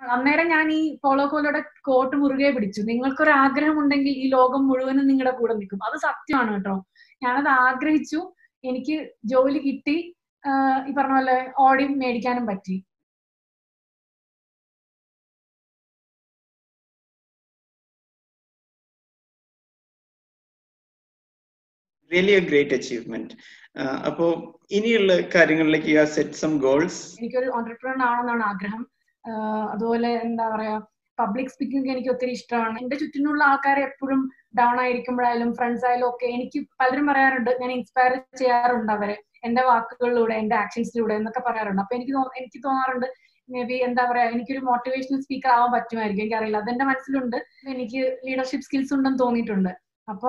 അന്നേരം ഞാൻ ഈ പോളോ കോലോയുടെ കോട്ട് മുറുകെ പിടിച്ചു നിങ്ങൾക്കൊരു ആഗ്രഹം ഉണ്ടെങ്കിൽ ഈ ലോകം മുഴുവനും നിങ്ങളുടെ കൂടെ നിൽക്കും അത് സത്യമാണ് കേട്ടോ ഞാനത് ആഗ്രഹിച്ചു എനിക്ക് ജോലി കിട്ടി ആഹ് ഈ പറഞ്ഞ പോലെ ഓടി മേടിക്കാനും പറ്റി റിയലി എ ഗ്രേറ്റ് അച്ചീവ്മെന്റ് അപ്പോ ഇനിയുള്ള കാര്യങ്ങളിലേക്ക് യു സെറ്റ് സം ഗോൾസ് എനിക്കൊരു ഓണ്ടർപ്രണർ ആവണമെന്നാണ് ആഗ്രഹം ആഹ് അതുപോലെ എന്താ പറയാ പബ്ലിക് സ്പീക്കിംഗ് എനിക്ക് ഒത്തിരി ഇഷ്ടമാണ് എന്റെ ചുറ്റിനുള്ള ആൾക്കാരെ എപ്പോഴും ഡൗൺ ആയിരിക്കുമ്പോഴായാലും ഫ്രണ്ട്സ് ആയാലും ഒക്കെ എനിക്ക് പലരും പറയാറുണ്ട് ഞാൻ ഇൻസ്പയർ ചെയ്യാറുണ്ട് അവരെ എന്റെ വാക്കുകളിലൂടെ എന്റെ ആക്ഷൻസിലൂടെ എന്നൊക്കെ പറയാറുണ്ട് അപ്പൊ എനിക്ക് തോ- എനിക്ക് തോന്നാറുണ്ട് മേ ബി എന്താ പറയാ എനിക്കൊരു മോട്ടിവേഷണൽ സ്പീക്കർ ആവാൻ പറ്റുമായിരിക്കും എനിക്കറിയില്ല അതെന്റെ മനസ്സിലുണ്ട് എനിക്ക് ലീഡർഷിപ്പ് സ്കിൽസ് ഉണ്ടെന്ന് തോന്നിയിട്ടുണ്ട് അപ്പൊ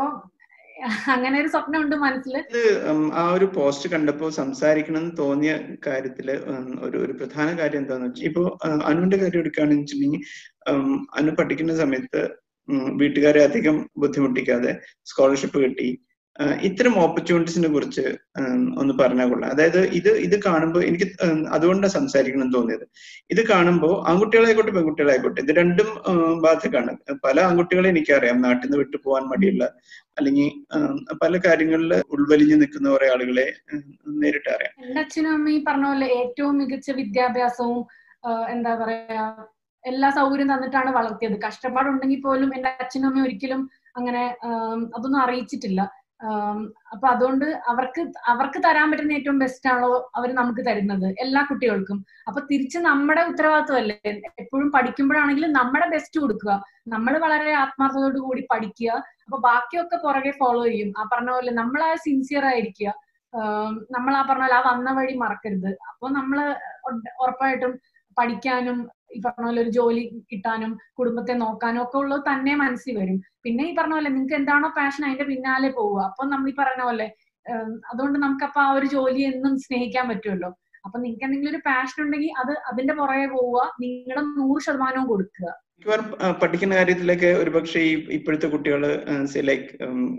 അങ്ങനെ ഒരു സ്വപ്നമുണ്ട് മനസ്സിൽ ഇത് ഉം, ആ ഒരു പോസ്റ്റ് കണ്ടപ്പോൾ സംസാരിക്കണം എന്ന് തോന്നിയ കാര്യത്തില് ഉം, ഒരു ഒരു പ്രധാന കാര്യം എന്താന്ന് വെച്ചാൽ ഇപ്പോ ഉം, അനുവിന്റെ കാര്യം എടുക്കുകയാണെന്ന് വെച്ചിട്ടുണ്ടെങ്കിൽ ഉം, അനു പഠിക്കുന്ന സമയത്ത് ഉം, വീട്ടുകാരെ അധികം ബുദ്ധിമുട്ടിക്കാതെ സ്കോളർഷിപ്പ് കിട്ടി ആ, ഇത്തരം ഓപ്പർച്യൂണിറ്റീസിനെ കുറിച്ച് ഉം, ഒന്ന് പറഞ്ഞാൽ കൊള്ളാം അതായത് ഇത് ഇത് കാണുമ്പോൾ എനിക്ക് ഉം, അതുകൊണ്ടാണ് സംസാരിക്കണം എന്ന് തോന്നിയത് ഇത് കാണുമ്പോൾ ആൺകുട്ടികളായിക്കോട്ടെ പെൺകുട്ടികളായിക്കോട്ടെ ഇത് രണ്ടും ഉം, ബാധകമാണ് പല ആൺകുട്ടികളെ എനിക്കറിയാം നാട്ടിൽ നിന്ന് വിട്ടു പോകാൻ മടിയുള്ള അല്ലെങ്കിൽ ഉം, പല കാര്യങ്ങളിൽ ഉൾവലിഞ്ഞു നിൽക്കുന്ന കുറെ ആളുകളെ ഉം, നേരിട്ട് അറിയാം എന്റെ അച്ഛനും അമ്മയും പറഞ്ഞ പോലെ ഏറ്റവും മികച്ച വിദ്യാഭ്യാസവും ആഹ് എന്താ പറയാ എല്ലാ സൗകര്യവും തന്നിട്ടാണ് വളർത്തിയത് കഷ്ടപ്പാടുണ്ടെങ്കിൽ പോലും എന്റെ അച്ഛനും അമ്മയും ഒരിക്കലും അങ്ങനെ ആം, അതൊന്നും അറിയിച്ചിട്ടില്ല ആം, അപ്പൊ അതുകൊണ്ട് അവർക്ക് അവർക്ക് തരാൻ പറ്റുന്ന ഏറ്റവും ബെസ്റ്റ് ആണോ അവർ നമുക്ക് തരുന്നത് എല്ലാ കുട്ടികൾക്കും അപ്പൊ തിരിച്ച് നമ്മുടെ ഉത്തരവാദിത്വമല്ലേ എപ്പോഴും പഠിക്കുമ്പോഴാണെങ്കിലും നമ്മുടെ ബെസ്റ്റ് കൊടുക്കുക നമ്മൾ വളരെ ആത്മാർത്ഥതയോട് കൂടി പഠിക്കുക അപ്പൊ ബാക്കിയൊക്കെ പുറകെ ഫോളോ ചെയ്യും ആ പറഞ്ഞ പോലെ നമ്മൾ ആ സിൻസിയർ ആയിരിക്കുക നമ്മൾ ആ പറഞ്ഞ പോലെ ആ വന്ന വഴി മറക്കരുത് അപ്പൊ നമ്മള് ഉറ- ഉറപ്പായിട്ടും പഠിക്കാനും ഈ പറഞ്ഞ പോലെ ഒരു ജോലി കിട്ടാനും കുടുംബത്തെ നോക്കാനും ഒക്കെ ഉള്ളത് തന്നെ മനസ്സിൽ വരും പിന്നെ ഈ പറഞ്ഞ പോലെ നിങ്ങൾക്ക് എന്താണോ പാഷൻ അതിന്റെ പിന്നാലെ പോവുക അപ്പൊ നമ്മൾ ഈ പറഞ്ഞ പോലെ ഉം, അതുകൊണ്ട് നമുക്ക് അപ്പൊ ആ ഒരു ജോലി എന്നും സ്നേഹിക്കാൻ പറ്റുമല്ലോ അപ്പൊ നിങ്ങൾക്ക് എന്തെങ്കിലും ഒരു പാഷൻ ഉണ്ടെങ്കിൽ അത് അതിന്റെ പുറകെ പോവുക നിങ്ങളുടെ നൂറ് ശതമാനവും കൊടുക്കുക മിക്കവാറും ആ, പഠിക്കുന്ന കാര്യത്തിലൊക്കെ ഒരുപക്ഷെ ഈ ഇപ്പോഴത്തെ കുട്ടികൾ ലൈക്ക്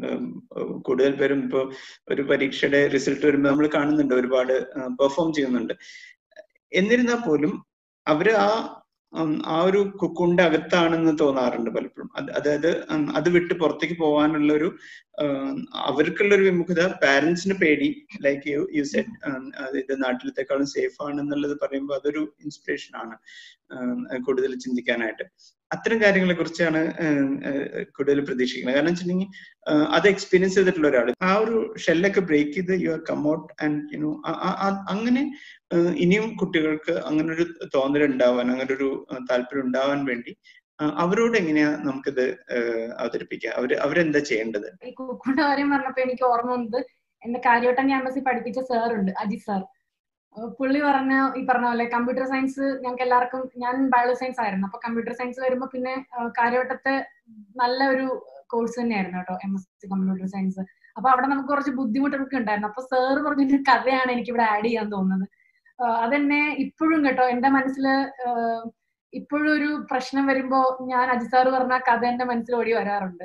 കൂടുതൽ പേരും ഇപ്പോൾ ഒരു പരീക്ഷയുടെ റിസൾട്ട് വരുമ്പോൾ നമ്മൾ കാണുന്നുണ്ട് ഒരുപാട് പെർഫോം ചെയ്യുന്നുണ്ട് എന്നിരുന്നാൽ പോലും അവര് ആ ഉം, ആ ഒരു കുക്കുണ്ട് അകത്താണെന്ന് തോന്നാറുണ്ട് പലപ്പോഴും അത് അതായത് ഉം, അത് വിട്ട് പുറത്തേക്ക് പോകാനുള്ള ഒരു അവർക്കുള്ള ഒരു വിമുഖത പാരന്റ്സിന് പേടി ലൈക്ക് യു യു സെറ്റ് ഇത് നാട്ടിലത്തെക്കാളും സേഫ് ആണ് എന്നുള്ളത് പറയുമ്പോൾ അതൊരു ഇൻസ്പിറേഷൻ ആണ് ഉം, കൂടുതൽ ചിന്തിക്കാനായിട്ട് അത്തരം കാര്യങ്ങളെ കുറിച്ചാണ് ഉം, ഏഹ്, കൂടുതൽ പ്രതീക്ഷിക്കുന്നത് കാരണം വെച്ചിട്ടുണ്ടെങ്കിൽ ആഹ്, അത് എക്സ്പീരിയൻസ് ചെയ്തിട്ടുള്ള ഒരാൾ ആ ഒരു ഷെല്ലൊക്കെ ബ്രേക്ക് ചെയ്ത് you are come out and you know അങ്ങനെ ആഹ്, ഇനിയും കുട്ടികൾക്ക് അങ്ങനെ ഒരു തോന്നൽ ഉണ്ടാവാൻ അങ്ങനെ ഒരു താല്പര്യം ഉണ്ടാവാൻ വേണ്ടി ആഹ്, അവരോട് എങ്ങനെയാ നമുക്കിത് ആഹ്, അവതരിപ്പിക്കുക അവര് അവരെന്താ ചെയ്യേണ്ടത് ഈ കുക്കുണ്ട കാര്യം പറഞ്ഞപ്പോ എനിക്ക് ഓർമ്മ വന്നത് എന്റെ കാര്യവട്ടം ക്യാമ്പസിൽ പഠിപ്പിച്ച സാർ ഉണ്ട് അജിത് സാർ അഹ് പുള്ളി പറഞ്ഞ ഈ പറഞ്ഞ പോലെ കമ്പ്യൂട്ടർ സയൻസ് ഞങ്ങൾക്ക് എല്ലാവർക്കും ഞാൻ ബയോ സയൻസ് ആയിരുന്നു അപ്പൊ കമ്പ്യൂട്ടർ സയൻസ് വരുമ്പോ പിന്നെ അഹ് കാര്യവട്ടത്തെ നല്ല ഒരു കോഴ്സ് തന്നെയായിരുന്നു കേട്ടോ M S C computer science അപ്പൊ അവിടെ നമുക്ക് കുറച്ച് ബുദ്ധിമുട്ടൊക്കെ ഉണ്ടായിരുന്നു അപ്പൊ സാറ് പറഞ്ഞൊരു കഥയാണ് എനിക്ക് ഇവിടെ ആഡ് ചെയ്യാൻ തോന്നുന്നത് ആഹ് അതെന്നെ ഇപ്പോഴും കേട്ടോ എന്റെ മനസ്സിൽ ഇപ്പോഴും ഒരു പ്രശ്നം വരുമ്പോ ഞാൻ അജിത് സാറ് പറഞ്ഞ ആ കഥ എന്റെ മനസ്സിൽ ഓടി വരാറുണ്ട്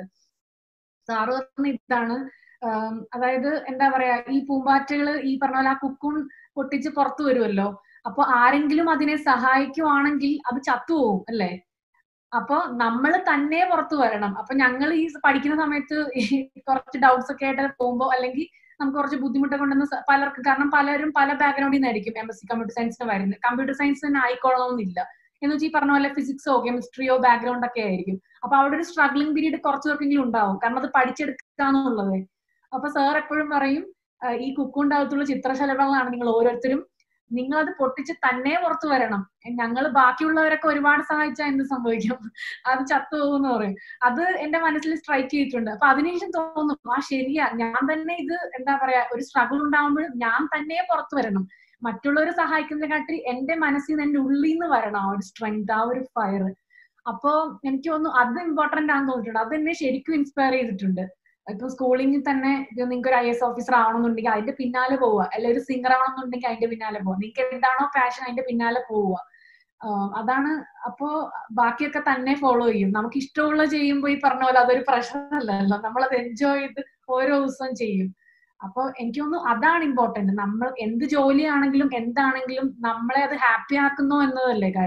സാറ് പറഞ്ഞ ഇതാണ് ആം, അതായത് എന്താ പറയാ ഈ പൂമ്പാറ്റകള് ഈ പറഞ്ഞ പോലെ ആ കുക്കുൺ പൊട്ടിച്ച് പുറത്തു വരുമല്ലോ അപ്പൊ ആരെങ്കിലും അതിനെ സഹായിക്കുവാണെങ്കിൽ അത് ചത്തുപോകും അല്ലേ അപ്പൊ നമ്മൾ തന്നെ പുറത്തു വരണം അപ്പൊ ഞങ്ങൾ ഈ പഠിക്കുന്ന സമയത്ത് ഈ കുറച്ച് ഡൗട്ട്സ് ഒക്കെ ആയിട്ട് പോകുമ്പോ അല്ലെങ്കിൽ നമുക്ക് കുറച്ച് ബുദ്ധിമുട്ടൊക്കെ ഉണ്ടെന്ന് സ- പലർക്ക് കാരണം പലരും പല ബാക്ക്ഗ്രൗണ്ടിൽ നിന്നായിരിക്കും എം എസ് സി കമ്പ്യൂട്ടർ സയൻസിന് വരുന്നത് കമ്പ്യൂട്ടർ സയൻസ് തന്നെ ആയിക്കോളണമെന്നില്ല എന്ന് വെച്ചാൽ ഈ പറഞ്ഞ പോലെ ഫിസിക്സോ കെമിസ്ട്രിയോ ബാക്ക്ഗ്രൗണ്ട് ഒക്കെ ആയിരിക്കും അപ്പൊ അവിടെ ഒരു സ്ട്രഗ്ലിംഗ് പീരീഡ് കുറച്ച് പേർക്കെങ്കിലും ഉണ്ടാവും കാരണം അത് പഠിച്ചെടുക്കാന്നുള്ളത് അപ്പൊ സാർ എപ്പോഴും പറയും ആ, ഈ കുക്കുണ്ടാകത്തുള്ള ചിത്രശലഭങ്ങളാണ് നിങ്ങൾ ഓരോരുത്തരും നിങ്ങൾ അത് പൊട്ടിച്ച് തന്നെ പുറത്തു വരണം ഞങ്ങൾ ബാക്കിയുള്ളവരൊക്കെ ഒരുപാട് സഹായിച്ചാൽ എന്ത് സംഭവിക്കും അത് ചത്തുപോകുമെന്ന് പറയും അത് എന്റെ മനസ്സിൽ സ്ട്രൈക്ക് ചെയ്തിട്ടുണ്ട് അപ്പൊ അതിനുശേഷം തോന്നും ആ ശരിയാ ഞാൻ തന്നെ ഇത് എന്താ പറയാ ഒരു സ്ട്രഗിൾ ഉണ്ടാവുമ്പോൾ ഞാൻ തന്നെ പുറത്തു വരണം മറ്റുള്ളവരെ സഹായിക്കുന്നതിനെക്കാട്ടി എന്റെ മനസ്സിൽ നിന്ന് എന്റെ ഉള്ളിൽ നിന്ന് വരണം ആ ഒരു സ്ട്രെങ്ത് ആ ഒരു ഫയർ അപ്പോ എനിക്ക് തോന്നുന്നു അത് ഇമ്പോർട്ടന്റ് ആണെന്ന് തോന്നിയിട്ടുണ്ട് അത് എന്നെ ശരിക്കും ഇൻസ്പയർ ചെയ്തിട്ടുണ്ട് ഇപ്പൊ സ്കൂളിൽ തന്നെ നിങ്ങൾക്ക് ഒരു ഐ എസ് ഓഫീസർ ആവണമെന്നുണ്ടെങ്കിൽ അതിന്റെ പിന്നാലെ പോവുക അല്ലെ ഒരു സിംഗർ ആവണമെന്നുണ്ടെങ്കിൽ അതിന്റെ പിന്നാലെ പോവുക നിങ്ങൾക്ക് എന്താണോ പാഷൻ അതിന്റെ പിന്നാലെ പോവുക ആഹ് അതാണ് അപ്പോ ബാക്കിയൊക്കെ തന്നെ ഫോളോ ചെയ്യും നമുക്ക് ഇഷ്ടമുള്ള ചെയ്യുമ്പോൾ ഈ പറഞ്ഞ പോലെ അതൊരു പ്രശ്നമല്ലല്ലോ നമ്മളത് എൻജോയ് ചെയ്ത് ഓരോ ദിവസവും ചെയ്യും അപ്പൊ എനിക്ക് തോന്നുന്നു അതാണ് ഇമ്പോർട്ടന്റ് നമ്മൾ എന്ത് ജോലിയാണെങ്കിലും എന്താണെങ്കിലും നമ്മളെ അത് ഹാപ്പി ആക്കുന്നോ എന്നതല്ലേ കാര്യം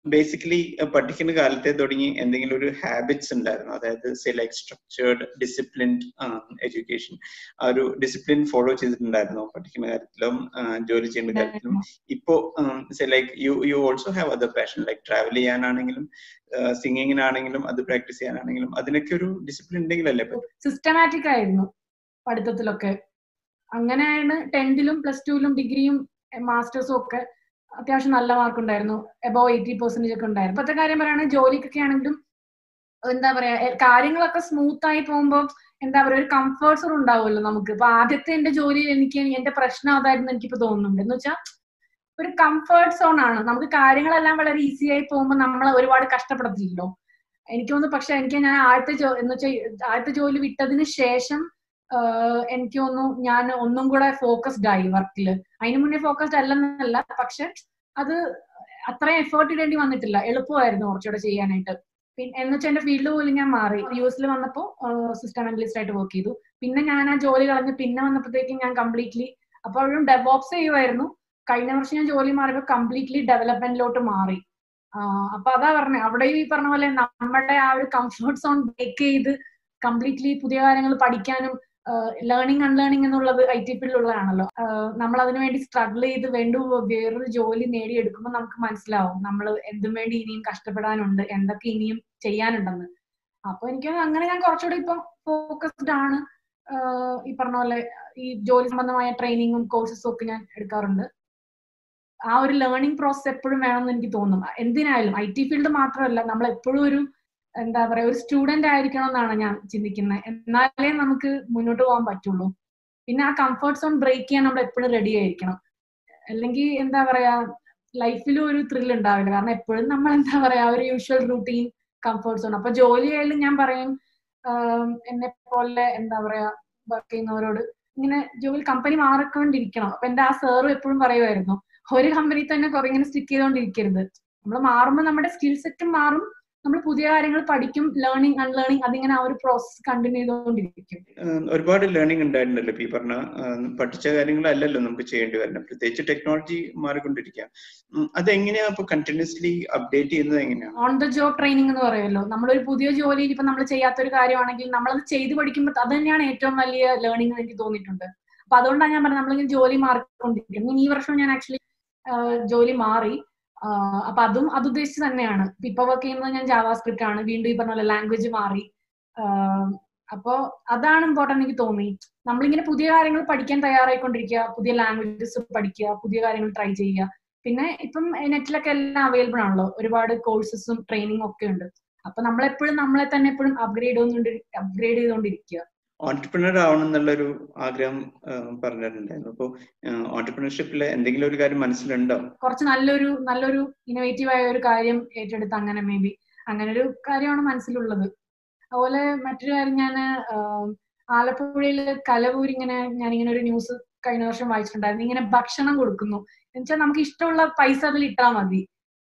ബേസിക്കലി പഠിക്കുന്ന കാലത്തെ തുടങ്ങി എന്തെങ്കിലും ഒരു ഹാബിറ്റ്സ് ഉണ്ടായിരുന്നു അതായത് സെ ലൈക്ക് സ്ട്രക്ചേർഡ് ഡിസിപ്ലിൻഡ് എഡ്യൂക്കേഷൻ ആ ഒരു ഡിസിപ്ലിൻ ഫോളോ ചെയ്തിട്ടുണ്ടായിരുന്നു പഠിക്കുന്ന കാര്യത്തിലും ജോലി ചെയ്യുന്ന കാര്യത്തിലും ഇപ്പോ say like you you also have other passion like travel ചെയ്യാനാണെങ്കിലും സിംഗിങ്ങിനാണെങ്കിലും അത് പ്രാക്ടീസ് ചെയ്യാനാണെങ്കിലും അതിനൊക്കെ ഒരു ഡിസിപ്ലിൻ ഉണ്ടെങ്കിലല്ലേ സിസ്റ്റമാറ്റിക് ആയിരുന്നു പഠിത്തത്തിലൊക്കെ അങ്ങനെയാണ് ടെൻത്തിലും പ്ലസ് ടുവിലും ഡിഗ്രിയും മാസ്റ്റേഴ്സും ഒക്കെ അത്യാവശ്യം നല്ല മാർക്ക് ഉണ്ടായിരുന്നു എബോവ് എയ്റ്റി പെർസെന്റേജ് ഒക്കെ ഉണ്ടായിരുന്നു ഇപ്പോഴത്തെ കാര്യം പറയുകയാണെങ്കിൽ ജോലിക്കൊക്കെ ആണെങ്കിലും എന്താ പറയാ കാര്യങ്ങളൊക്കെ സ്മൂത്ത് ആയി പോകുമ്പോൾ എന്താ പറയാ ഒരു കംഫർട്ട്സ് ഉണ്ടാവുമല്ലോ നമുക്ക് ഇപ്പൊ ആദ്യത്തെ എന്റെ ജോലിയിൽ എനിക്ക് എന്റെ പ്രശ്നം അതായിരുന്നു എനിക്കിപ്പോ തോന്നുന്നുണ്ട് എന്ന് വെച്ചാൽ ഒരു കംഫർട്ട് സോൺ ആണ് നമുക്ക് കാര്യങ്ങളെല്ലാം വളരെ ഈസി ആയി പോകുമ്പോൾ നമ്മൾ ഒരുപാട് കഷ്ടപ്പെടത്തില്ലല്ലോ എനിക്ക് തോന്നുന്നു പക്ഷെ എനിക്ക് ഞാൻ ആദ്യത്തെ ജോ എന്ന് വെച്ചാൽ ആദ്യത്തെ ജോലി വിട്ടതിന് ശേഷം എനിക്ക് തോന്നുന്നു ഞാൻ ഒന്നും കൂടെ ഫോക്കസ്ഡ് ആയി വർക്കിൽ അതിന് മുന്നേ ഫോക്കസ്ഡ് അല്ലെന്നല്ല പക്ഷെ അത് അത്രയും എഫേർട്ട് ഇടേണ്ടി വന്നിട്ടില്ല എളുപ്പമായിരുന്നു കുറച്ചുകൂടെ ചെയ്യാനായിട്ട് പിന്നെ എന്ന് വെച്ചാൽ എന്റെ ഫീൽഡ് പോലും ഞാൻ മാറി യു എസിൽ വന്നപ്പോൾ സിസ്റ്റം അനലിസ്റ്റ് ആയിട്ട് വർക്ക് ചെയ്തു പിന്നെ ഞാൻ ആ ജോലി കളഞ്ഞ് പിന്നെ വന്നപ്പോഴത്തേക്കും ഞാൻ കംപ്ലീറ്റ്ലി അപ്പോഴും ഡെവോപ്സ് ചെയ്യുമായിരുന്നു കഴിഞ്ഞ വർഷം ഞാൻ ജോലി മാറിയപ്പോൾ കംപ്ലീറ്റ്ലി ഡെവലപ്മെന്റിലോട്ട് മാറി അപ്പൊ അതാ പറഞ്ഞത് അവിടെ ഈ പറഞ്ഞ പോലെ നമ്മുടെ ആ ഒരു കംഫർട്ട് സോൺ ബ്രേക്ക് ചെയ്ത് കംപ്ലീറ്റ്ലി പുതിയ കാര്യങ്ങൾ പഠിക്കാനും ലേണിംഗ് അൺലേണിംഗ് എന്നുള്ളത് ഐ ടി ഫീൽഡിലുള്ളതാണല്ലോ നമ്മൾ അതിനു വേണ്ടി സ്ട്രഗിൾ ചെയ്ത് വേണ്ട വേറൊരു ജോലി നേടിയെടുക്കുമ്പോൾ നമുക്ക് മനസ്സിലാവും നമ്മൾ എന്തും വേണ്ടി ഇനിയും കഷ്ടപ്പെടാനുണ്ട് എന്തൊക്കെ ഇനിയും ചെയ്യാനുണ്ടെന്ന് അപ്പൊ എനിക്ക് അങ്ങനെ ഞാൻ കുറച്ചുകൂടി ഇപ്പം ഫോക്കസ്ഡ് ആണ് ഈ പറഞ്ഞ പോലെ ഈ ജോലി സംബന്ധമായ ട്രെയിനിങ്ങും കോഴ്സസും ഒക്കെ ഞാൻ എടുക്കാറുണ്ട് ആ ഒരു ലേണിംഗ് പ്രോസസ് എപ്പോഴും വേണമെന്ന് എനിക്ക് തോന്നും എന്തിനായാലും ഐ ടി ഫീൽഡ് മാത്രമല്ല നമ്മൾ എപ്പോഴും ഒരു എന്താ പറയാ ഒരു സ്റ്റുഡന്റ് ആയിരിക്കണം എന്നാണ് ഞാൻ ചിന്തിക്കുന്നത് എന്നാലേ നമുക്ക് മുന്നോട്ട് പോകാൻ പറ്റുള്ളൂ പിന്നെ ആ കംഫർട്ട് സോൺ ബ്രേക്ക് ചെയ്യാൻ നമ്മൾ എപ്പോഴും റെഡി ആയിരിക്കണം അല്ലെങ്കിൽ എന്താ പറയാ ലൈഫിലും ഒരു ത്രിൽ ഉണ്ടാവില്ല കാരണം എപ്പോഴും നമ്മൾ എന്താ പറയാ ഒരു യൂഷ്വൽ റൂട്ടീൻ കംഫർട്ട് സോൺ അപ്പൊ ജോലി ആയാലും ഞാൻ പറയും എന്നെ പോലെ എന്താ പറയാ വർക്ക് ചെയ്യുന്നവരോട് ഇങ്ങനെ ജോലി കമ്പനി മാറിക്കൊണ്ടിരിക്കണം അപ്പൊ എന്റെ ആ സാറും എപ്പോഴും പറയുമായിരുന്നു ഒരു കമ്പനി തന്നെ കുറെ ഇങ്ങനെ സ്റ്റിക്ക് ചെയ്തോണ്ടിരിക്കരുത് നമ്മൾ മാറുമ്പോൾ നമ്മുടെ സ്കിൽ സെറ്റും മാറും നമ്മൾ പുതിയ കാര്യങ്ങൾ പഠിക്കും ലേണിംഗ് അൺലേണിംഗ് അതിങ്ങനെ ആ ഒരു പ്രോസസ് കണ്ടിന്യൂ ചെയ്തുകൊണ്ടിരിക്കും ഒരുപാട് ലേണിംഗ് ഉണ്ടായിട്ടുണ്ടല്ലോ ഈ പറഞ്ഞ പഠിച്ച കാര്യങ്ങളല്ലല്ലോ നമുക്ക് ചെയ്യേണ്ടി വരുന്നത് പ്രത്യേകിച്ച് ടെക്നോളജി മാറിക്കൊണ്ടിരിക്കുക അതെങ്ങനെയാ ഇപ്പൊ കണ്ടിന്യൂസ്ലി അപ്ഡേറ്റ് ചെയ്യുന്നത് എങ്ങനെയാണ് ഓൺ ദ ജോബ് ട്രെയിനിങ് എന്ന് പറയുമല്ലോ നമ്മളൊരു പുതിയ ജോലിയിൽ ഇപ്പൊ നമ്മൾ ചെയ്യാത്ത ഒരു കാര്യമാണെങ്കിൽ നമ്മളത് ചെയ്ത് പഠിക്കുമ്പോൾ അത് തന്നെയാണ് ഏറ്റവും വലിയ ലേണിംഗ് എന്ന് എനിക്ക് തോന്നിയിട്ടുണ്ട് അപ്പൊ അതുകൊണ്ടാണ് ഞാൻ പറഞ്ഞത് നമ്മളിങ്ങനെ ജോലി മാറിക്കൊണ്ടിരിക്കുന്നത് ഈ വർഷം ഞാൻ ആക്ച്വലി ജോലി മാറി അപ്പൊ അതും അത് ഉദ്ദേശിച്ച് തന്നെയാണ് ഇപ്പൊ വർക്ക് ചെയ്യുന്നത് ഞാൻ ജാവാസ്ക്രിപ്റ്റ് ആണ് വീണ്ടും ഈ പറഞ്ഞ പോലെ ലാംഗ്വേജ് മാറി അപ്പോ അതാണ് ഇമ്പോർട്ടന്റ് എനിക്ക് തോന്നി നമ്മളിങ്ങനെ പുതിയ കാര്യങ്ങൾ പഠിക്കാൻ തയ്യാറായിക്കൊണ്ടിരിക്കുക പുതിയ ലാംഗ്വേജസ് പഠിക്കുക പുതിയ കാര്യങ്ങൾ ട്രൈ ചെയ്യുക പിന്നെ ഇപ്പം നെറ്റിലൊക്കെ എല്ലാം അവൈലബിൾ ആണല്ലോ ഒരുപാട് കോഴ്സസും ട്രെയിനിങ്ങും ഒക്കെ ഉണ്ട് അപ്പൊ നമ്മളെപ്പോഴും നമ്മളെ തന്നെ എപ്പോഴും അപ്ഗ്രേഡ് ചെയ്തുകൊണ്ട് അപ്ഗ്രേഡ് ചെയ്തുകൊണ്ടിരിക്കുക ഓൺടർപ്രണർ ആവണം എന്നുള്ളൊരു ആഗ്രഹം പറഞ്ഞിട്ടുണ്ടായിരുന്നു അപ്പോൾ ഓൺടർപ്രണർഷിപ്പിൽ എന്തെങ്കിലും ഒരു കാര്യം മനസ്സിലുണ്ടോ കുറച്ച് നല്ലൊരു നല്ലൊരു ഇന്നോവേറ്റീവ് ആയ ഒരു കാര്യം ഏറ്റെടുത്ത് അങ്ങനെ മേ ബി അങ്ങനെ ഒരു കാര്യമാണ് മനസ്സിലുള്ളത് അതുപോലെ മറ്റൊരു കാര്യം ഞാൻ ആലപ്പുഴയിൽ കലവൂർ ഇങ്ങനെ ഞാൻ ഇങ്ങനെ ഒരു ന്യൂസ് കഴിഞ്ഞ വർഷം വായിച്ചിട്ടുണ്ടായിരുന്നു ഇങ്ങനെ ഭക്ഷണം കൊടുക്കുന്നു എന്നുവെച്ചാൽ നമുക്ക് ഇഷ്ടമുള്ള പൈസ അതിൽ ഇട്ടാൽ മതി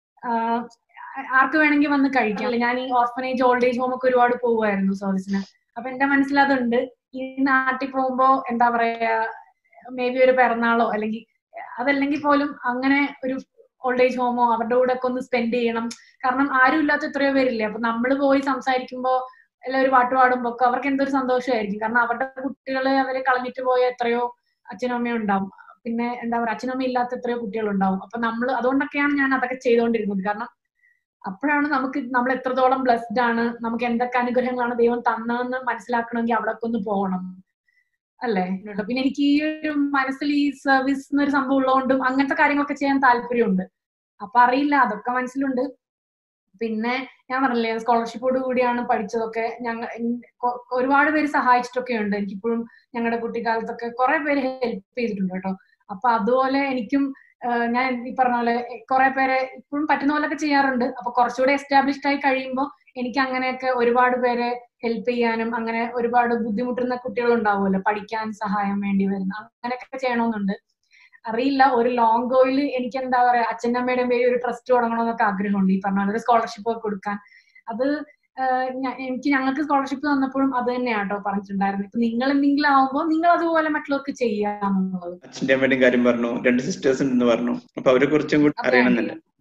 ആർക്ക് വേണമെങ്കിൽ വന്ന് കഴിക്കാം ഞാൻ ഈ ഓർഫനേജ് ഓൾഡ് ഏജ് ഹോം ഒക്കെ ഒരുപാട് പോകുമായിരുന്നു സർവീസിന് അപ്പൊ എന്റെ മനസ്സിൽ അതുണ്ട് ഈ നാട്ടിൽ പോകുമ്പോ എന്താ പറയാ മേ ബി ഒരു പിറന്നാളോ അല്ലെങ്കിൽ അതല്ലെങ്കിൽ പോലും അങ്ങനെ ഒരു ഓൾഡ് ഏജ് ഹോമോ അവരുടെ കൂടെ ഒക്കെ ഒന്ന് സ്പെൻഡ് ചെയ്യണം കാരണം ആരും ഇല്ലാത്ത എത്രയോ പേരില്ലേ അപ്പൊ നമ്മൾ പോയി സംസാരിക്കുമ്പോ എല്ലാം ഒരു പാട്ട് പാടുമ്പോ ഒക്കെ അവർക്ക് എന്തൊരു സന്തോഷമായിരിക്കും കാരണം അവരുടെ കുട്ടികളെ അവരെ കളഞ്ഞിട്ട് പോയ എത്രയോ അച്ഛനും അമ്മയും ഉണ്ടാവും പിന്നെ എന്താ പറയുക അച്ഛനും അമ്മയും ഇല്ലാത്ത എത്രയോ കുട്ടികളുണ്ടാവും അപ്പൊ നമ്മൾ അതുകൊണ്ടൊക്കെയാണ് ഞാൻ അതൊക്കെ ചെയ്തുകൊണ്ടിരുന്നത് കാരണം അപ്പോഴാണ് നമുക്ക് നമ്മൾ എത്രത്തോളം ബ്ലെസ്ഡ് ആണ് നമുക്ക് എന്തൊക്കെ അനുഗ്രഹങ്ങളാണ് ദൈവം തന്നതെന്ന് മനസ്സിലാക്കണമെങ്കിൽ അവിടെ ഒന്ന് പോകണം അല്ലേ പിന്നെ എനിക്ക് ഈ ഒരു മനസ്സിൽ ഈ സർവീസ് എന്നൊരു സംഭവം ഉള്ളതുകൊണ്ടും അങ്ങനത്തെ കാര്യങ്ങളൊക്കെ ചെയ്യാൻ താല്പര്യമുണ്ട് അപ്പൊ അറിയില്ല അതൊക്കെ മനസ്സിലുണ്ട് പിന്നെ ഞാൻ പറഞ്ഞില്ലേ സ്കോളർഷിപ്പോട് കൂടിയാണ് പഠിച്ചതൊക്കെ ഞങ്ങൾ ഒരുപാട് പേര് സഹായിച്ചിട്ടൊക്കെ ഉണ്ട് എനിക്കിപ്പോഴും ഞങ്ങളുടെ കുട്ടിക്കാലത്തൊക്കെ കുറെ പേര് ഹെൽപ്പ് ചെയ്തിട്ടുണ്ട് കേട്ടോ അപ്പൊ അതുപോലെ എനിക്കും ഞാൻ ഈ പറഞ്ഞ പോലെ കുറെ പേരെ ഇപ്പോഴും പറ്റുന്ന പോലൊക്കെ ചെയ്യാറുണ്ട് അപ്പൊ കുറച്ചുകൂടെ എസ്റ്റാബ്ലിഷ്ഡ് ആയി കഴിയുമ്പോൾ എനിക്ക് അങ്ങനെയൊക്കെ ഒരുപാട് പേരെ ഹെൽപ്പ് ചെയ്യാനും അങ്ങനെ ഒരുപാട് ബുദ്ധിമുട്ടുന്ന കുട്ടികൾ ഉണ്ടാവുമല്ലോ പഠിക്കാൻ സഹായം വേണ്ടി വരുന്ന അങ്ങനെയൊക്കെ ചെയ്യണമെന്നുണ്ട് അറിയില്ല ഒരു ലോങ് ഗോയിൽ എനിക്ക് എന്താ പറയാ അച്ഛൻ്റെ അമ്മയുടെയും പേര് ഒരു ട്രസ്റ്റ് തുടങ്ങണമെന്നൊക്കെ ആഗ്രഹമുണ്ട് ഈ പറഞ്ഞ പോലെ സ്കോളർഷിപ്പ് ഒക്കെ കൊടുക്കാൻ അത് എനിക്ക് ഞങ്ങൾക്ക് സ്കോളർഷിപ്പ് തന്നപ്പോഴും അത് തന്നെയാണ് കേട്ടോ പറഞ്ഞിട്ടുണ്ടായിരുന്നത് ഇപ്പൊ നിങ്ങൾ എന്തെങ്കിലും ആവുമ്പോൾ നിങ്ങൾ അതുപോലെ മറ്റുള്ളവർക്ക് ചെയ്യാന്നുള്ളത് അച്ഛൻ്റെ അമ്മയുടെയും കാര്യം പറഞ്ഞു രണ്ട് സിസ്റ്റേഴ്സ് ഉണ്ടെന്ന് പറഞ്ഞു അപ്പൊ അവരെ കുറിച്ചും കൂടി അറിയണമെന്നുണ്ട്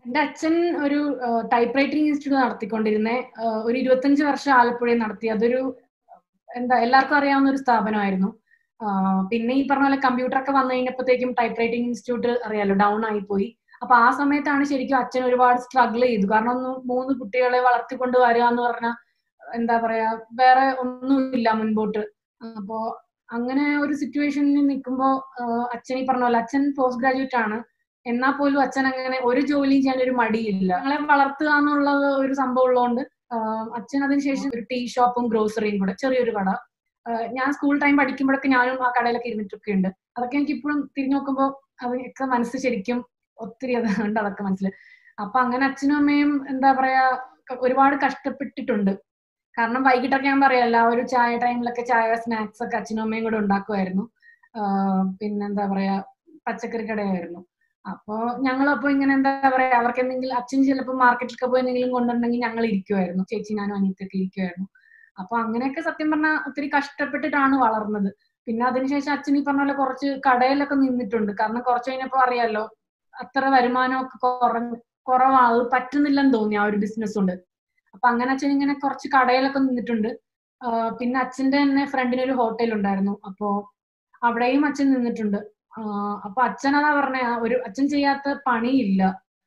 എന്റെ അച്ഛൻ ഒരു ടൈപ്പ് റൈറ്റിംഗ് ഇൻസ്റ്റിറ്റ്യൂട്ട് നടത്തിക്കൊണ്ടിരുന്നേ ഒരു ഇരുപത്തഞ്ച് വർഷം ആലപ്പുഴയിൽ നടത്തി അതൊരു എന്താ എല്ലാവർക്കും അറിയാവുന്ന ഒരു സ്ഥാപനമായിരുന്നു പിന്നെ ഈ പറഞ്ഞ പോലെ കമ്പ്യൂട്ടർ ഒക്കെ വന്നു കഴിഞ്ഞപ്പോഴത്തേക്കും ടൈപ്പ് റൈറ്റിംഗ് ഇൻസ്റ്റിറ്റ്യൂട്ട് അറിയാലോ ഡൗൺ ആയി പോയി അപ്പൊ ആ സമയത്താണ് ശരിക്കും അച്ഛൻ ഒരുപാട് സ്ട്രഗിൾ ചെയ്തു കാരണം ഒന്ന് മൂന്ന് കുട്ടികളെ വളർത്തിക്കൊണ്ട് വരിക എന്ന് പറഞ്ഞാൽ എന്താ പറയാ വേറെ ഒന്നുമില്ല മുൻപോട്ട് അപ്പോ അങ്ങനെ ഒരു സിറ്റുവേഷനിൽ നിൽക്കുമ്പോൾ അച്ഛൻ ഈ പറഞ്ഞ പോലെ അച്ഛൻ പോസ്റ്റ് ഗ്രാജുവേറ്റ് ആണ് എന്നാൽ പോലും അച്ഛൻ അങ്ങനെ ഒരു ജോലിയും ചെയ്യാൻ ഒരു മടിയില്ല ഞങ്ങളെ വളർത്തുക എന്നുള്ളത് ഒരു സംഭവം ഉള്ളതുകൊണ്ട് അച്ഛൻ അതിനുശേഷം ഒരു ടീ ഷോപ്പും ഗ്രോസറിയും കൂടെ ചെറിയൊരു കട ഞാൻ സ്കൂൾ ടൈം പഠിക്കുമ്പോഴൊക്കെ ഞാനും ആ കടയിലൊക്കെ ഇരുന്നിട്ടൊക്കെ ഉണ്ട് അതൊക്കെ എനിക്ക് ഇപ്പോഴും തിരിഞ്ഞു നോക്കുമ്പോൾ അതൊക്കെ മനസ്സ് ശരിക്കും ഒത്തിരി അതുണ്ട് അതൊക്കെ മനസ്സിൽ അപ്പൊ അങ്ങനെ അച്ഛനും അമ്മയും എന്താ പറയാ ഒരുപാട് കഷ്ടപ്പെട്ടിട്ടുണ്ട് കാരണം വൈകിട്ടൊക്കെ ഞാൻ പറയാല്ല ആ ഒരു ചായ ടൈമിലൊക്കെ ചായ സ്നാക്സ് ഒക്കെ അച്ഛനും അമ്മയും കൂടെ ഉണ്ടാക്കുമായിരുന്നു പിന്നെന്താ പറയാ പച്ചക്കറി കടയായിരുന്നു അപ്പോ ഞങ്ങളപ്പോ ഇങ്ങനെ എന്താ പറയാ അവർക്ക് എന്തെങ്കിലും അച്ഛൻ ചിലപ്പോൾ മാർക്കറ്റിലൊക്കെ പോയി എന്തെങ്കിലും കൊണ്ടുണ്ടെങ്കിൽ ഞങ്ങൾ ഇരിക്കുമായിരുന്നു ചേച്ചി ഞാനും അനിയത്തൊക്കെ ഇരിക്കുമായിരുന്നു അപ്പൊ അങ്ങനെയൊക്കെ സത്യം പറഞ്ഞാൽ ഒത്തിരി കഷ്ടപ്പെട്ടിട്ടാണ് വളർന്നത് പിന്നെ അതിനുശേഷം അച്ഛൻ ഈ പറഞ്ഞ പോലെ കുറച്ച് കടയിലൊക്കെ നിന്നിട്ടുണ്ട് കാരണം കുറച്ച് കഴിഞ്ഞപ്പോ അറിയാലോ അത്ര വരുമാനമൊക്കെ കുറഞ്ഞ് കുറവാണ് പറ്റുന്നില്ലെന്ന് തോന്നി ആ ഒരു ബിസിനസ് കൊണ്ട് അപ്പൊ അങ്ങനെ അച്ഛൻ ഇങ്ങനെ കുറച്ച് കടയിലൊക്കെ നിന്നിട്ടുണ്ട് പിന്നെ അച്ഛന്റെ തന്നെ ഫ്രണ്ടിന് ഒരു ഹോട്ടൽ ഉണ്ടായിരുന്നു അപ്പോ അവിടെയും അച്ഛൻ നിന്നിട്ടുണ്ട് അപ്പൊ അച്ഛൻ അതാ പറഞ്ഞ ഒരു അച്ഛൻ ചെയ്യാത്ത പണിയില്ല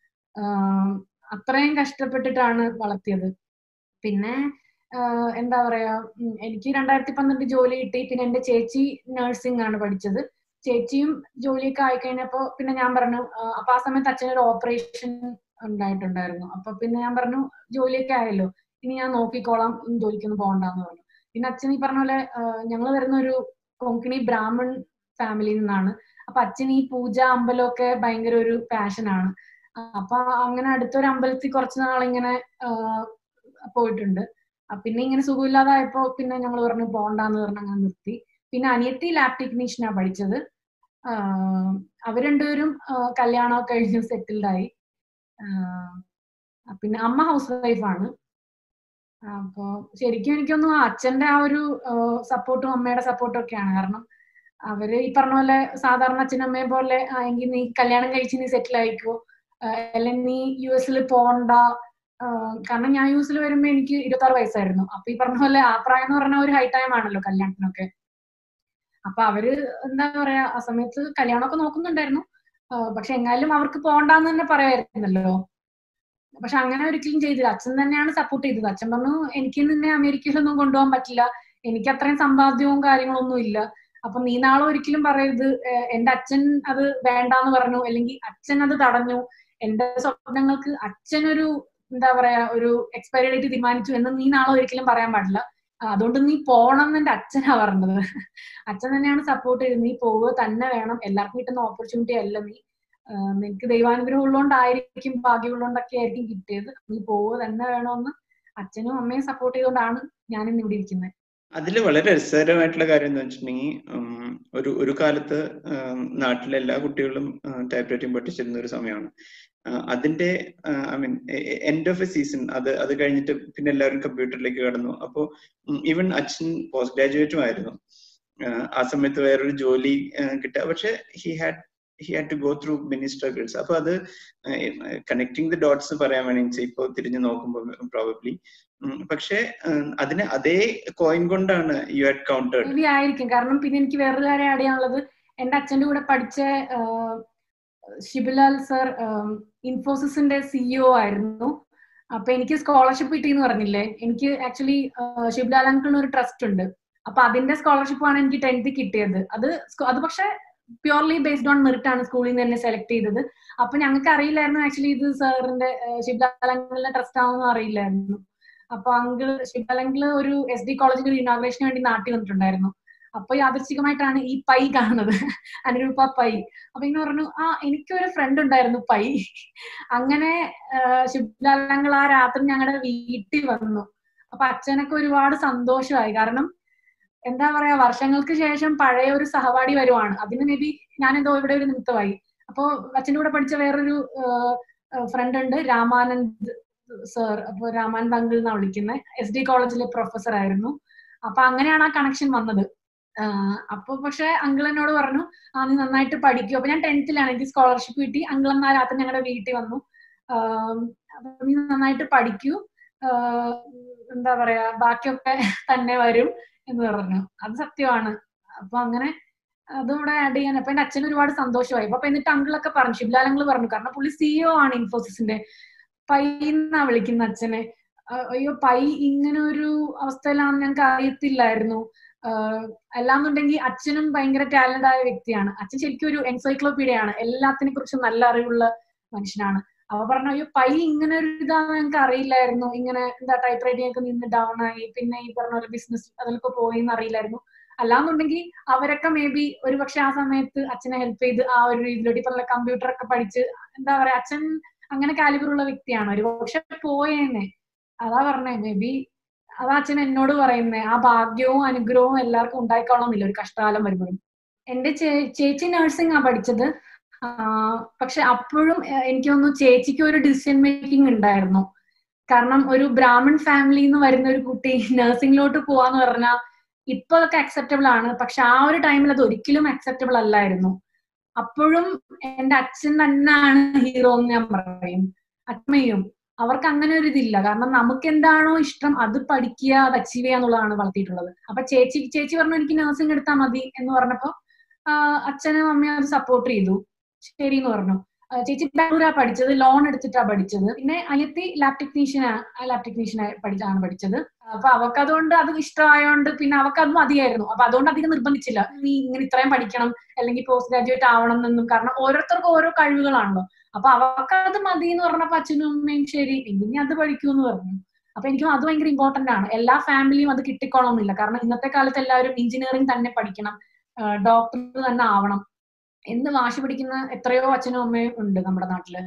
അത്രയും കഷ്ടപ്പെട്ടിട്ടാണ് വളർത്തിയത് പിന്നെ എന്താ പറയാ എനിക്ക് രണ്ടായിരത്തി പന്ത്രണ്ട് ജോലി കിട്ടി പിന്നെ എന്റെ ചേച്ചി നഴ്സിംഗ് ആണ് പഠിച്ചത് ചേച്ചിയും ജോലിയൊക്കെ ആയിക്കഴിഞ്ഞപ്പോ പിന്നെ ഞാൻ പറഞ്ഞു അപ്പൊ ആ സമയത്ത് അച്ഛനൊരു ഓപ്പറേഷൻ ഉണ്ടായിട്ടുണ്ടായിരുന്നു അപ്പൊ പിന്നെ ഞാൻ പറഞ്ഞു ജോലിയൊക്കെ ആയല്ലോ ഇനി ഞാൻ നോക്കിക്കോളാം ജോലിക്കൊന്നും പോകണ്ടെന്ന് പറഞ്ഞു പിന്നെ അച്ഛൻ ഈ പറഞ്ഞ പോലെ ഞങ്ങൾ വരുന്ന ഒരു കൊങ്കിണി ബ്രാഹ്മൺ ഫാമിലിയിൽ നിന്നാണ് അപ്പൊ അച്ഛൻ ഈ പൂജ അമ്പലമൊക്കെ ഭയങ്കര ഒരു പാഷനാണ് അപ്പൊ അങ്ങനെ അടുത്തൊരു അമ്പലത്തിൽ കുറച്ച് നാളിങ്ങനെ പോയിട്ടുണ്ട് പിന്നെ ഇങ്ങനെ സുഖമില്ലാതായപ്പോ പിന്നെ ഞങ്ങൾ പറഞ്ഞു പോണ്ടെന്ന് പറഞ്ഞ് അങ്ങനെ നിർത്തി പിന്നെ അനിയത്തി ലാബ് ടെക്നീഷ്യനാ പഠിച്ചത് അവർ രണ്ടുപേരും കല്യാണമൊക്കെ കഴിഞ്ഞ് സെറ്റിൽഡ് ആയി പിന്നെ അമ്മ ഹൗസ് വൈഫാണ് അപ്പോ ശരിക്കും എനിക്കൊന്നും അച്ഛന്റെ ആ ഒരു സപ്പോർട്ടും അമ്മയുടെ സപ്പോർട്ടും ഒക്കെയാണ് കാരണം അവര് ഈ പറഞ്ഞ പോലെ സാധാരണ അച്ഛനമ്മയെ പോലെ എങ്കിൽ നീ കല്യാണം കഴിച്ച് നീ സെറ്റിൽ ആയിക്കോ അല്ലെങ്കിൽ നീ യു എസിൽ പോണ്ട കാരണം ഞാൻ യു എസിൽ വരുമ്പോ എനിക്ക് ഇരുപത്തി ആറ് വയസ്സായിരുന്നു അപ്പൊ ഈ പറഞ്ഞ പോലെ ആ പ്രായം എന്ന് പറഞ്ഞ ഒരു ഹൈ ടൈം ആണല്ലോ കല്യാണത്തിനൊക്കെ അപ്പൊ അവര് എന്താ പറയാ ആ സമയത്ത് കല്യാണമൊക്കെ നോക്കുന്നുണ്ടായിരുന്നു പക്ഷെ എങ്ങാലും അവർക്ക് പോണ്ടെന്ന് തന്നെ പറയായിരുന്നല്ലോ പക്ഷെ അങ്ങനെ ഒരിക്കലും ചെയ്തില്ല അച്ഛൻ തന്നെയാണ് സപ്പോർട്ട് ചെയ്തത് അച്ഛൻ പറഞ്ഞു എനിക്ക് നിന്നെ അമേരിക്കയിലൊന്നും കൊണ്ടുപോകാൻ പറ്റില്ല എനിക്ക് അത്രയും സമ്പാദ്യവും കാര്യങ്ങളൊന്നും ഇല്ല അപ്പൊ നീ നാളെ ഒരിക്കലും പറയരുത് എന്റെ അച്ഛൻ അത് വേണ്ടാന്ന് പറഞ്ഞു അല്ലെങ്കിൽ അച്ഛൻ അത് തടഞ്ഞു എന്റെ സ്വപ്നങ്ങൾക്ക് അച്ഛനൊരു എന്താ പറയാ ഒരു എക്സ്പയറി ഡേറ്റ് തീരുമാനിച്ചു എന്ന് നീ നാളെ ഒരിക്കലും പറയാൻ പാടില്ല അതുകൊണ്ട് നീ പോണം എന്ന് എന്റെ അച്ഛനാ പറഞ്ഞത് അച്ഛൻ തന്നെയാണ് സപ്പോർട്ട് ചെയ്തത് നീ പോവുക തന്നെ വേണം എല്ലാവർക്കും കിട്ടുന്ന ഓപ്പർച്യൂണിറ്റി അല്ല നീ നിനക്ക് ദൈവാനുഗ്രഹം ഉള്ളതുകൊണ്ടായിരിക്കും ഭാഗ്യമുള്ളതുകൊണ്ടൊക്കെ ആയിരിക്കും കിട്ടിയത് നീ പോവുക തന്നെ വേണമെന്ന് അച്ഛനും അമ്മയും സപ്പോർട്ട് ചെയ്തുകൊണ്ടാണ് ഞാനിന്ന് ഇവിടെ ഇരിക്കുന്നത് അതിൽ വളരെ രസകരമായിട്ടുള്ള കാര്യം എന്ന് വെച്ചിട്ടുണ്ടെങ്കിൽ ഒരു ഒരു കാലത്ത് നാട്ടിലെ എല്ലാ കുട്ടികളും ടൈപ്പ് റൈറ്റിംഗ് പഠിച്ചിരുന്ന ഒരു സമയമാണ് അതിന്റെ I mean end of a season അത് അത് കഴിഞ്ഞിട്ട് പിന്നെ എല്ലാവരും കമ്പ്യൂട്ടറിലേക്ക് കടന്നു അപ്പോൾ ഈവൻ അച്ഛൻ പോസ്റ്റ് ഗ്രാജുവേറ്റും ആയിരുന്നു ആ സമയത്ത് വേറൊരു ജോലി കിട്ടുക പക്ഷെ he had he had to go through many struggles അപ്പൊ അത് കണക്ടിങ് ദി ഡോട്ട്സ് പറയാൻ വേണ്ടി ഇപ്പൊ തിരിഞ്ഞു നോക്കുമ്പോൾ പ്രോബബ്ലി പക്ഷെ അതിന് അതേ കോയിൻ കൊണ്ടാണ് യു ഹാഡ് കൗണ്ടേർഡ് ആയിരിക്കും കാരണം പിന്നെ എനിക്ക് വേറൊരു കാര്യം ആഡ് ചെയ്യാനുള്ളത് എന്റെ അച്ഛന്റെ കൂടെ പഠിച്ച ഷിബിലാൽ സർ ഇൻഫോസിസിന്റെ സിഇഒ ആയിരുന്നു അപ്പൊ എനിക്ക് സ്കോളർഷിപ്പ് കിട്ടിയെന്ന് പറഞ്ഞില്ലേ എനിക്ക് ആക്ച്വലി ഷിബിലാൽ അങ്കിളിന് ഒരു ട്രസ്റ്റ് ഉണ്ട് അപ്പൊ അതിന്റെ സ്കോളർഷിപ്പാണ് എനിക്ക് ടെൻത്ത് കിട്ടിയത് അത് അത് പക്ഷെ പ്യുവർലി ബേസ്ഡ് ഓൺ മെറിറ്റ് ആണ് സ്കൂളിൽ നിന്ന് തന്നെ സെലക്ട് ചെയ്തത് അപ്പൊ ഞങ്ങൾക്ക് അറിയില്ലായിരുന്നു ആക്ച്വലി ഇത് സാറിന്റെ ഷിബിലാൽ അങ്കിളിന്റെ ട്രസ്റ്റ് ആണെന്ന് അറിയില്ലായിരുന്നു അപ്പൊ അങ്കിൾ ഷിബിലാൽ അങ്കിൾ ഒരു എസ് ഡി കോളേജിൽ ഒരു ഇനോഗ്രേഷന് വേണ്ടി നാട്ടിൽ വന്നിട്ടുണ്ടായിരുന്നു അപ്പൊ യാദൃശികമായിട്ടാണ് ഈ പൈ കാണുന്നത് അനുരൂപ പൈ അപ്പൊ ഇങ്ങനെ പറഞ്ഞു ആ എനിക്കൊരു ഫ്രണ്ട് ഉണ്ടായിരുന്നു പൈ അങ്ങനെ ശുദ്ധാലങ്ങൾ ആ രാത്രി ഞങ്ങളുടെ വീട്ടിൽ വന്നു അപ്പൊ അച്ഛനൊക്കെ ഒരുപാട് സന്തോഷമായി കാരണം എന്താ പറയാ വർഷങ്ങൾക്ക് ശേഷം പഴയ ഒരു സഹപാഠി വരുവാണ് അതിന് മേ ബി ഞാനെന്തോ ഇവിടെ ഒരു നിമിത്തമായി അപ്പോ അച്ഛൻ്റെ കൂടെ പഠിച്ച വേറൊരു ഫ്രണ്ട് ഉണ്ട് രാമാനന്ദ് സർ അപ്പൊ രാമാനന്ദ് അങ്കിൾ എന്നാ വിളിക്കുന്നത് എസ് ഡി കോളേജിലെ പ്രൊഫസർ ആയിരുന്നു അപ്പൊ അങ്ങനെയാണ് ആ കണക്ഷൻ വന്നത് അപ്പൊ പക്ഷെ അങ്കിൾ എന്നോട് പറഞ്ഞു ആ നീ നന്നായിട്ട് പഠിക്കൂ അപ്പൊ ഞാൻ ടെൻത്തിലാണ് എനിക്ക് സ്കോളർഷിപ്പ് കിട്ടി അങ്കിൾ എന്നാ രാത്രി ഞങ്ങളുടെ വീട്ടിൽ വന്നു നീ നന്നായിട്ട് പഠിക്കൂ എന്താ പറയാ ബാക്കിയൊക്കെ തന്നെ വരും എന്ന് പറഞ്ഞു അത് സത്യമാണ് അപ്പൊ അങ്ങനെ അതും ഇവിടെ ആഡ് ചെയ്യാൻ അപ്പൊ എന്റെ അച്ഛൻ ഒരുപാട് സന്തോഷമായി അപ്പൊ എന്നിട്ട് അങ്കിളൊക്കെ പറഞ്ഞു ശിവലാലങ്ങൾ പറഞ്ഞു കാരണം പുള്ളി സിഇഒ ആണ് ഇൻഫോസിസിന്റെ പൈ എന്നാ വിളിക്കുന്ന അച്ഛനെ അയ്യോ പൈ ഇങ്ങനെ ഒരു അവസ്ഥയിലാണെന്ന് ഞങ്ങൾക്ക് അറിയത്തില്ലായിരുന്നു അല്ലാന്നുണ്ടെങ്കിൽ അച്ഛനും ഭയങ്കര ടാലന്റ് ആയ വ്യക്തിയാണ് അച്ഛൻ ശരിക്കും ഒരു എൻസൈക്ലോപീഡിയ ആണ് എല്ലാത്തിനെ കുറിച്ചും നല്ല അറിവുള്ള മനുഷ്യനാണ് അവ പറഞ്ഞു അയ്യോ പൈ ഇങ്ങനെ ഒരു ഇതാന്ന് ഞങ്ങൾക്ക് അറിയില്ലായിരുന്നു ഇങ്ങനെ എന്താ ടൈപ്പ് റൈറ്റിംഗ് ഒക്കെ നിന്ന് ഡൗൺ ആയി പിന്നെ ഈ പറഞ്ഞ പോലെ ബിസിനസ് അതിലൊക്കെ പോയി എന്ന് അറിയില്ലായിരുന്നു അല്ലാന്നുണ്ടെങ്കിൽ അവരൊക്കെ മേ ബി ഒരുപക്ഷെ ആ സമയത്ത് അച്ഛനെ ഹെൽപ്പ് ചെയ്ത് ആ ഒരു രീതിയിലോട്ട് ഇപ്പൊ കമ്പ്യൂട്ടർ ഒക്കെ പഠിച്ച് എന്താ പറയാ അച്ഛൻ അങ്ങനെ കാലിബറുള്ള വ്യക്തിയാണ് ഒരു പക്ഷെ പോയേന്നെ അതാ പറഞ്ഞേ മേ ബി അതാ അച്ഛൻ എന്നോട് പറയുന്നേ ആ ഭാഗ്യവും അനുഗ്രഹവും എല്ലാവർക്കും ഉണ്ടായിക്കോളന്നില്ല ഒരു കഷ്ടകാലം വരുമ്പോഴും എന്റെ ചേച്ചി നഴ്സിംഗ് ആ പഠിച്ചത് പക്ഷെ അപ്പോഴും എനിക്ക് തോന്നുന്നു ചേച്ചിക്ക് ഒരു ഡിസിഷൻ മേക്കിംഗ് ഉണ്ടായിരുന്നു കാരണം ഒരു ബ്രാഹ്മൺ ഫാമിലി എന്ന് വരുന്ന ഒരു കുട്ടി നഴ്സിംഗിലോട്ട് പോവാന്ന് പറഞ്ഞാൽ ഇപ്പൊ അതൊക്കെ അക്സെപ്റ്റബിൾ ആണ് പക്ഷെ ആ ഒരു ടൈമിൽ അത് ഒരിക്കലും അക്സെപ്റ്റബിൾ അല്ലായിരുന്നു അപ്പോഴും എന്റെ അച്ഛൻ തന്നെയാണ് ഹീറോ എന്ന് ഞാൻ പറയും അച്ഛമ്മയും അവർക്ക് അങ്ങനെ ഒരു ഇതില്ല കാരണം നമുക്ക് എന്താണോ ഇഷ്ടം അത് പഠിക്കുക അത് അച്ചീവ് ചെയ്യുക എന്നുള്ളതാണ് വളർത്തിയിട്ടുള്ളത് അപ്പൊ ചേച്ചി ചേച്ചി പറഞ്ഞു എനിക്ക് നഴ്സിംഗ് എടുത്താൽ മതി എന്ന് പറഞ്ഞപ്പോ അച്ഛനും അമ്മയും അത് സപ്പോർട്ട് ചെയ്തു ശരി എന്ന് പറഞ്ഞു ചേച്ചി ബാംഗ്ലൂരാ പഠിച്ചത് ലോൺ എടുത്തിട്ടാ പഠിച്ചത് പിന്നെ അനിയത്തി ലാബ് ടെക്നീഷ്യനാ ലാബ് ടെക്നീഷ്യൻ പഠിച്ചാണ് പഠിച്ചത് അപ്പൊ അവർക്ക് അതുകൊണ്ട് അത് ഇഷ്ടമായോണ്ട് പിന്നെ അവർക്ക് അത് മതിയായിരുന്നു അപ്പൊ അതുകൊണ്ട് അധികം നിർബന്ധിച്ചില്ല നീ ഇങ്ങനെ ഇത്രയും പഠിക്കണം അല്ലെങ്കിൽ പോസ്റ്റ് ഗ്രാജുവേറ്റ് ആവണം എന്നും കാരണം ഓരോരുത്തർക്കും ഓരോ കഴിവുകളാണല്ലോ അപ്പൊ അവർക്ക് അത് മതി എന്ന് പറഞ്ഞപ്പോ അച്ഛനും അമ്മയും ശരി ഇനി അത് പഠിക്കൂ എന്ന് പറഞ്ഞു അപ്പൊ എനിക്കും അത് ഭയങ്കര ഇമ്പോർട്ടന്റ് ആണ് എല്ലാ ഫാമിലിയും അത് കിട്ടിക്കോളന്നില്ല കാരണം ഇന്നത്തെ കാലത്ത് എല്ലാവരും എഞ്ചിനീയറിംഗ് തന്നെ പഠിക്കണം ഡോക്ടർ തന്നെ ആവണം എന്ന് വാശി പിടിക്കുന്ന എത്രയോ അച്ഛനും അമ്മയും ഉണ്ട് നമ്മുടെ നാട്ടില്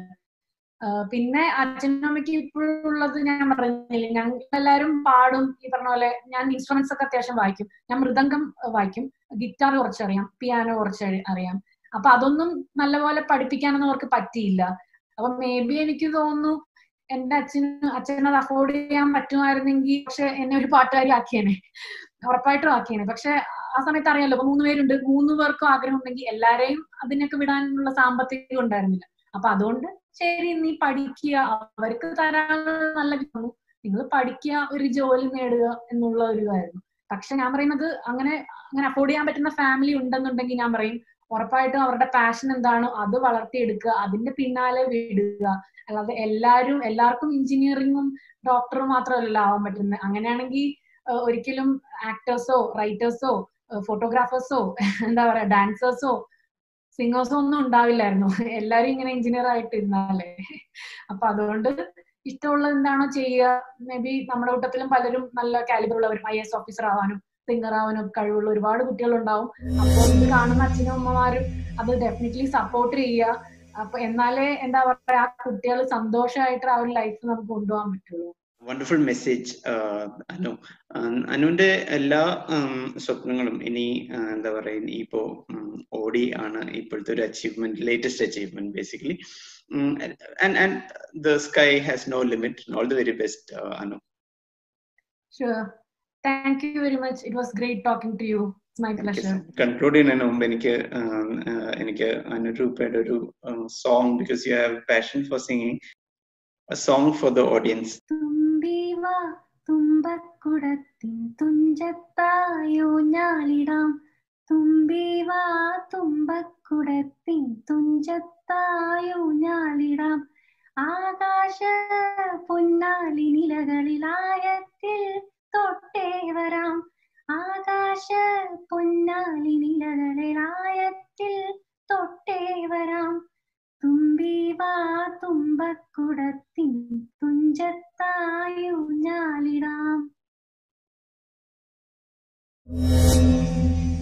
പിന്നെ അച്ഛനും അമ്മയ്ക്ക് ഇപ്പോഴുള്ളത് ഞാൻ പറഞ്ഞില്ലേ ഞങ്ങൾ എല്ലാവരും പാടും ഈ പറഞ്ഞ പോലെ ഞാൻ ഇൻസ്ട്രുമെന്റ്സ് ഒക്കെ അത്യാവശ്യം വായിക്കും ഞാൻ മൃദംഗം വായിക്കും ഗിറ്റാർ കുറച്ചറിയാം പിയാനോ കുറച്ച് അറിയാം അപ്പൊ അതൊന്നും നല്ലപോലെ പഠിപ്പിക്കാനൊന്നും അവർക്ക് പറ്റിയില്ല അപ്പൊ മേ ബി എനിക്ക് തോന്നുന്നു എന്റെ അച്ഛന് അച്ഛൻ അത് അഫോർഡ് ചെയ്യാൻ പറ്റുമായിരുന്നെങ്കിൽ പക്ഷെ എന്നെ ഒരു പാട്ടുകാരി ആക്കിയേനെ ഉറപ്പായിട്ടും ആക്കിയേനെ പക്ഷെ ആ സമയത്ത് അറിയാലോ ഇപ്പൊ മൂന്ന് പേരുണ്ട് മൂന്ന് പേർക്കും ആഗ്രഹം ഉണ്ടെങ്കിൽ എല്ലാരെയും അതിനൊക്കെ വിടാനുള്ള സാമ്പത്തികം ഉണ്ടായിരുന്നില്ല അപ്പൊ അതുകൊണ്ട് ശരി നീ പഠിക്കുക അവർക്ക് തരാനുള്ള നല്ല കിട്ടുന്നു നിങ്ങൾ പഠിക്കുക ഒരു ജോലി നേടുക എന്നുള്ള ഒരു ഇതായിരുന്നു പക്ഷെ ഞാൻ പറയുന്നത് അങ്ങനെ അങ്ങനെ അഫോർഡ് ചെയ്യാൻ പറ്റുന്ന ഫാമിലി ഉണ്ടെന്നുണ്ടെങ്കിൽ ഞാൻ പറയും ഉറപ്പായിട്ടും അവരുടെ പാഷൻ എന്താണോ അത് വളർത്തിയെടുക്കുക അതിന്റെ പിന്നാലെ വിടുക അല്ലാതെ എല്ലാവരും എല്ലാവർക്കും എഞ്ചിനീയറിംഗും ഡോക്ടറും മാത്രമല്ലല്ലോ ആവാൻ പറ്റുന്നത് അങ്ങനെയാണെങ്കിൽ ഒരിക്കലും ആക്ടേഴ്സോ റൈറ്റേഴ്സോ ഫോട്ടോഗ്രാഫേഴ്സോ എന്താ പറയാ ഡാൻസേഴ്സോ സിംഗേഴ്സോ ഒന്നും ഉണ്ടാവില്ലായിരുന്നു എല്ലാരും ഇങ്ങനെ എഞ്ചിനീയർ ആയിട്ട് ഇരുന്നാലേ അപ്പൊ അതുകൊണ്ട് ഇഷ്ടമുള്ളത് എന്താണോ ചെയ്യുക മേ ബി നമ്മുടെ കൂട്ടത്തിലും പലരും നല്ല കാലിബർ ഉള്ളവരും ഐ എസ് ഓഫീസർ ആവാനും സിംഗർ ആവാനും കഴിവുള്ള ഒരുപാട് കുട്ടികളുണ്ടാവും അപ്പോൾ ഇത് കാണുന്ന അച്ഛനും അമ്മമാരും അത് ഡെഫിനറ്റ്ലി സപ്പോർട്ട് ചെയ്യുക അപ്പൊ എന്നാലേ എന്താ പറയാ ആ കുട്ടികൾ സന്തോഷമായിട്ട് ആ ഒരു ലൈഫ് നമുക്ക് കൊണ്ടുപോകാൻ പറ്റുള്ളൂ വണ്ടർഫുൾ മെസ്സേജ് അനു അനുവിന്റെ എല്ലാ സ്വപ്നങ്ങളും ഇനി എന്താ പറയുക ഇപ്പോ ഓടി ആണ് ഇപ്പോഴത്തെ ഒരു achievement latest achievement basically and and the sky has no limit all the very best Anu Sure. Thank you very much. It was great talking to you. It's my pleasure. Conclude ചെയ്യുന്നതിന് മുമ്പ് എനിക്ക് എനിക്ക് അനുരൂപയുടെ ഒരു song because you have passion for singing a song for the audience. തുമ്പിവാ തുമ്പക്കുടത്തിൻ തുഞ്ചത്തായോ ഞാലിടാം തുമ്പിവാ തുമ്പക്കുടത്തിൻ തുഞ്ചത്തായോ ഞാലിടാം ആകാശ പൊന്നാലി നിലകളിലായത്തിൽ തൊട്ടേ വരാം ആകാശ പൊന്നാലി നിലകളിലായത്തിൽ തൊട്ടേ വരാം തുമ്പിവാ തുമ്പക്കുടത്തിൻ തുഞ്ചത്തായു ഞാലിടാം